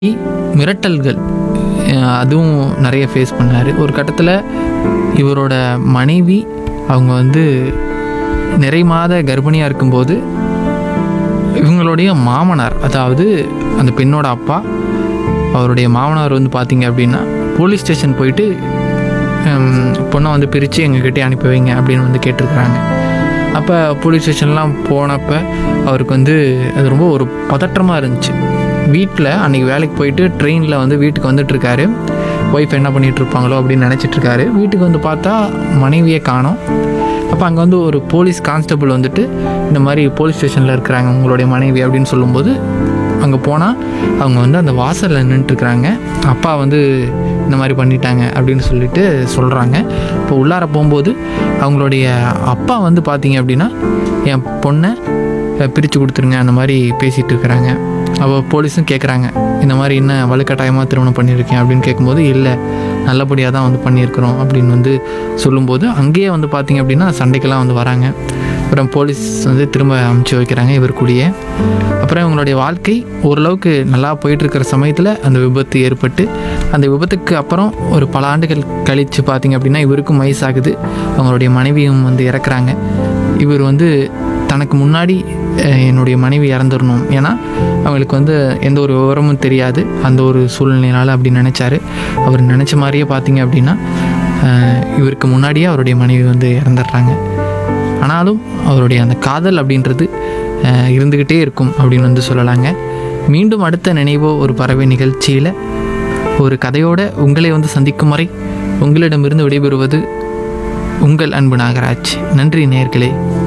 மிரட்டல்கள் அஹ் அதுவும் நிறைய ஃபேஸ் பண்ணார் ஒரு கட்டத்தில் இவரோட மனைவி அவங்க வந்து நிறை மாத கர்ப்பிணியாக இருக்கும்போது இவங்களுடைய மாமனார் அதாவது அந்த பெண்ணோட அப்பா அவருடைய மாமனார் வந்து பார்த்தீங்க அப்படின்னா போலீஸ் ஸ்டேஷன் போயிட்டு ஹம், பொண்ணை வந்து பிரித்து எங்ககிட்டே அனுப்பி வைங்க அப்படின்னு வந்து கேட்டிருக்கிறாங்க அப்போ போலீஸ் ஸ்டேஷன்லாம் போனப்போ அவருக்கு வந்து அது ரொம்ப ஒரு பதற்றமாக இருந்துச்சு வீட்டில் அன்றைக்கி வேலைக்கு போயிட்டு ட்ரெயினில் வந்து வீட்டுக்கு வந்துட்டு இருக்காரு ஒய்ஃப் என்ன பண்ணிட்டு இருப்பாங்களோ அப்படின்னு நினச்சிட்டு இருக்காரு வீட்டுக்கு வந்து பார்த்தா மனைவியை காணோம் அப்போ அங்கே வந்து ஒரு போலீஸ் கான்ஸ்டபிள் வந்துட்டு இந்த மாதிரி போலீஸ் ஸ்டேஷனில் இருக்கிறாங்க உங்களுடைய மனைவி அப்படின்னு சொல்லும்போது அங்கே போனால் அவங்க வந்து அந்த வாசலில் நின்றுட்டுருக்குறாங்க அப்பா வந்து இந்த மாதிரி பண்ணிட்டாங்க அப்படின்னு சொல்லிட்டு சொல்கிறாங்க இப்போ உள்ளார போகும்போது அவங்களுடைய அப்பா வந்து பார்த்தீங்க அப்படின்னா என் பொண்ணை பிரித்து கொடுத்துருங்க அந்த மாதிரி பேசிகிட்டு இருக்கிறாங்க அவள் போலீஸும் கேட்குறாங்க இந்த மாதிரி என்ன வலுக்கட்டாயமாக திருமணம் பண்ணியிருக்கேன் அப்படின்னு கேட்கும்போது இல்லை நல்லபடியாக தான் வந்து பண்ணியிருக்கிறோம் அப்படின்னு வந்து சொல்லும்போது அங்கேயே வந்து பார்த்தீங்க அப்படின்னா சண்டைக்கெல்லாம் வந்து வராங்க அப்புறம் போலீஸ் வந்து திரும்ப அமுச்சு வைக்கிறாங்க இவர் கூடயே அப்புறம் இவங்களுடைய வாழ்க்கை ஓரளவுக்கு நல்லா போயிட்டுருக்கிற சமயத்தில் அந்த விபத்து ஏற்பட்டு அந்த விபத்துக்கு அப்புறம் ஒரு பல ஆண்டுகள் கழித்து பார்த்தீங்க அப்படின்னா இவருக்கும் வயசாகுது அவங்களுடைய மனைவியும் வந்து இறக்குறாங்க இவர் வந்து தனக்கு முன்னாடி அஹ், என்னுடைய மனைவி இறந்துடணும் ஏன்னா அவங்களுக்கு வந்து எந்த ஒரு விவரமும் தெரியாது அந்த ஒரு சூழ்நிலையினால் அப்படி நினச்சாரு அவர் நினச்ச மாதிரியே பார்த்தீங்க அப்படின்னா அஹ், இவருக்கு முன்னாடியே அவருடைய மனைவி வந்து இறந்துடுறாங்க ஆனாலும் அவருடைய அந்த காதல் அப்படின்றது அஹ், இருந்துக்கிட்டே இருக்கும் அப்படின்னு வந்து சொல்லலாங்க மீண்டும் அடுத்த நினைவோ ஒரு பறவை நிகழ்ச்சியில் ஒரு கதையோட உங்களை வந்து சந்திக்கும் வரை உங்களிடமிருந்து விடைபெறுவது உங்கள் அன்பு நாகராஜ் நன்றி நேர்களே